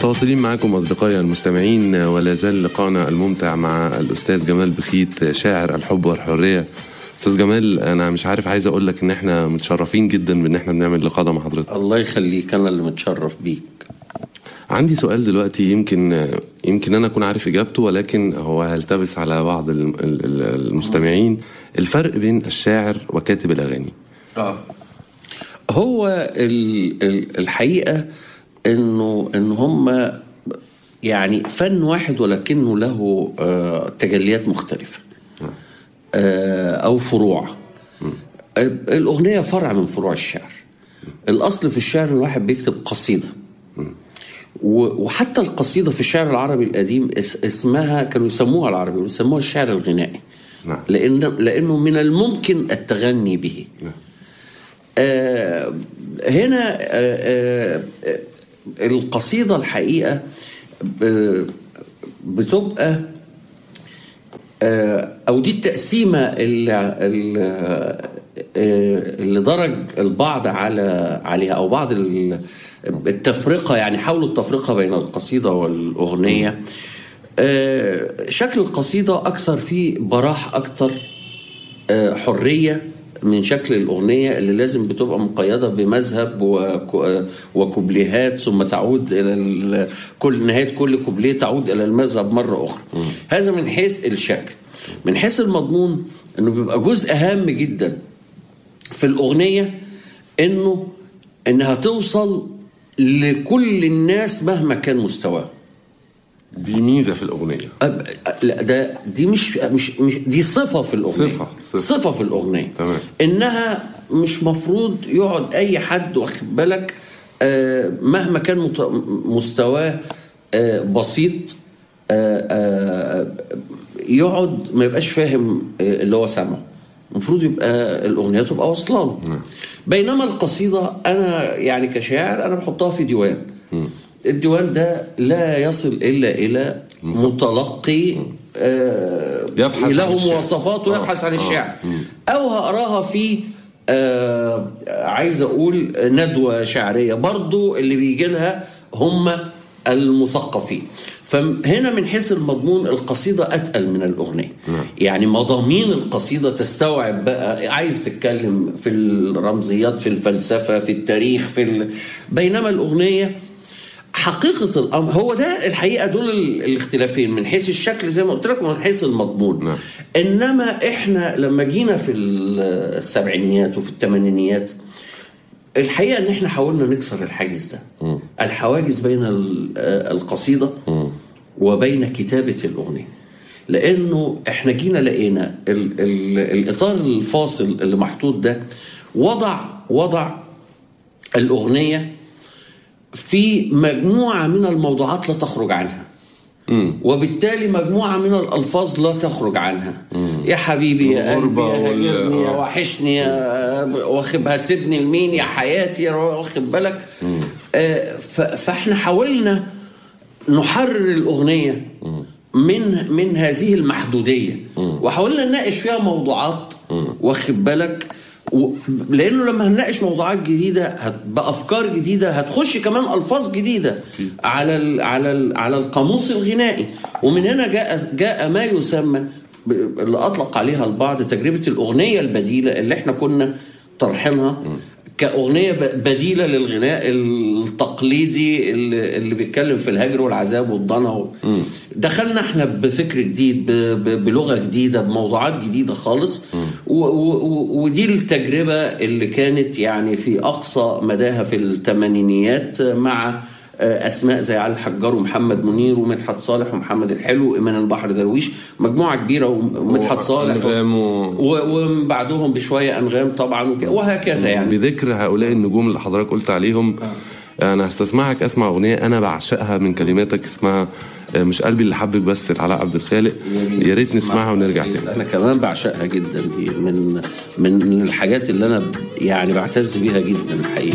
متواصلين معكم أصدقائي المستمعين ولا زال لقاءنا الممتع مع الأستاذ جمال بخيت شاعر الحب والحرية أستاذ جمال أنا مش عارف عايز أقول لك إن إحنا متشرفين جدا بإن إحنا بنعمل لقاء ده مع حضرتك الله يخليك انا اللي متشرف بيك عندي سؤال دلوقتي يمكن يمكن أنا أكون عارف إجابته ولكن هو هيلتبس على بعض الم- ال- ال- المستمعين الفرق بين الشاعر وكاتب الأغاني اه هو ال ال الحقيقه انه ان هم يعني فن واحد ولكنه له آه تجليات مختلفه آه او فروع آه الاغنيه فرع من فروع الشعر الاصل في الشعر إن الواحد بيكتب قصيده و- وحتى القصيده في الشعر العربي القديم اس- اسمها كانوا يسموها العربي يسموها الشعر الغنائي نعم. لان لانه من الممكن التغني به آه هنا آه آه القصيدة الحقيقة ب- بتبقى آه أو دي التقسيمة اللي, اللي, آه، اللي درج البعض على عليها أو بعض ال- التفرقة يعني حاولوا التفرقة بين القصيدة والأغنية آه، شكل القصيدة أكثر فيه براح أكتر آه، حرية من شكل الأغنية اللي لازم بتبقى مقيدة بمذهب وك- آه، وكوبليهات ثم تعود إلى ال- كل نهاية كل كوبليه تعود إلى المذهب مرة أخرى هذا من حيث الشكل من حيث المضمون أنه بيبقى جزء هام جدا في الأغنية أنه أنها توصل لكل الناس مهما كان مستواهم دي ميزة في الأغنية أب... لا ده دي مش مش مش دي صفه في الاغنيه صفة، صفة. صفه في الاغنيه تمام. انها مش مفروض يقعد اي حد واخد بالك آه مهما كان مت... مستواه آه بسيط آه آه يقعد ما يبقاش فاهم آه اللي هو سامعه المفروض يبقى الاغنيه تبقى واصله له بينما القصيده انا يعني كشاعر انا بحطها في ديوان الديوان ده لا يصل الا الى متلقي آه يبحث عن له الشعر. مواصفات آه، ويبحث عن آه، الشعر او هقراها في آه عايز اقول ندوه شعريه برضو اللي بيجي لها هم المثقفين فهنا من حيث المضمون القصيدة أتقل من الأغنية يعني مضامين القصيدة تستوعب بقى عايز تتكلم في الرمزيات في الفلسفة في التاريخ في ال... بينما الأغنية حقيقة الأمر هو ده الحقيقة دول ال- الاختلافين من حيث الشكل زي ما قلت لك ومن حيث المضمون نعم. إنما إحنا لما جينا في السبعينيات وفي الثمانينيات الحقيقة إن إحنا حاولنا نكسر الحاجز ده الحواجز بين ال- آه، القصيدة وبين كتابة الأغنية لأنه إحنا جينا لقينا ال ال الإطار الفاصل اللي محطوط ده وضع وضع الأغنية في مجموعة من الموضوعات لا تخرج عنها وبالتالي مجموعة من الألفاظ لا تخرج عنها يا حبيبي يا قلبي الغربة يا وال- هاجرني يا آه. وحشني يا واخد هتسيبني لمين يا حياتي يا واخد بالك آه، ف- فاحنا حاولنا نحرر الأغنية من من هذه المحدودية وحاولنا نناقش فيها موضوعات واخد بالك و... لانه لما هنناقش موضوعات جديده هت... بافكار جديده هتخش كمان الفاظ جديده على ال... على ال... على القاموس الغنائي ومن هنا جاء جاء ما يسمى ب... اللي اطلق عليها البعض تجربه الاغنيه البديله اللي احنا كنا طرحينها كأغنية ب- بديلة للغناء التقليدي اللي, اللي بيتكلم في الهجر والعذاب والضنا و... دخلنا احنا بفكر جديد ب... ب... بلغة جديدة بموضوعات جديدة خالص و... و... و- ودي التجربة اللي كانت يعني في أقصى مداها في الثمانينيات مع آه، اسماء زي علي الحجار ومحمد منير ومدحت صالح ومحمد الحلو وايمان البحر درويش مجموعه كبيره ومدحت صالح وأنغام و- و- ومن بعدهم بشويه انغام طبعا وك- وهكذا يعني بذكر هؤلاء النجوم اللي حضرتك قلت عليهم انا هستسمعك اسمع اغنيه انا بعشقها من كلماتك اسمها آه، مش قلبي اللي حبك بس لعلاء عبد الخالق يا ريت نسمعها ونرجع تاني انا كمان بعشقها جدا دي من من الحاجات اللي انا يعني بعتز بيها جدا الحقيقه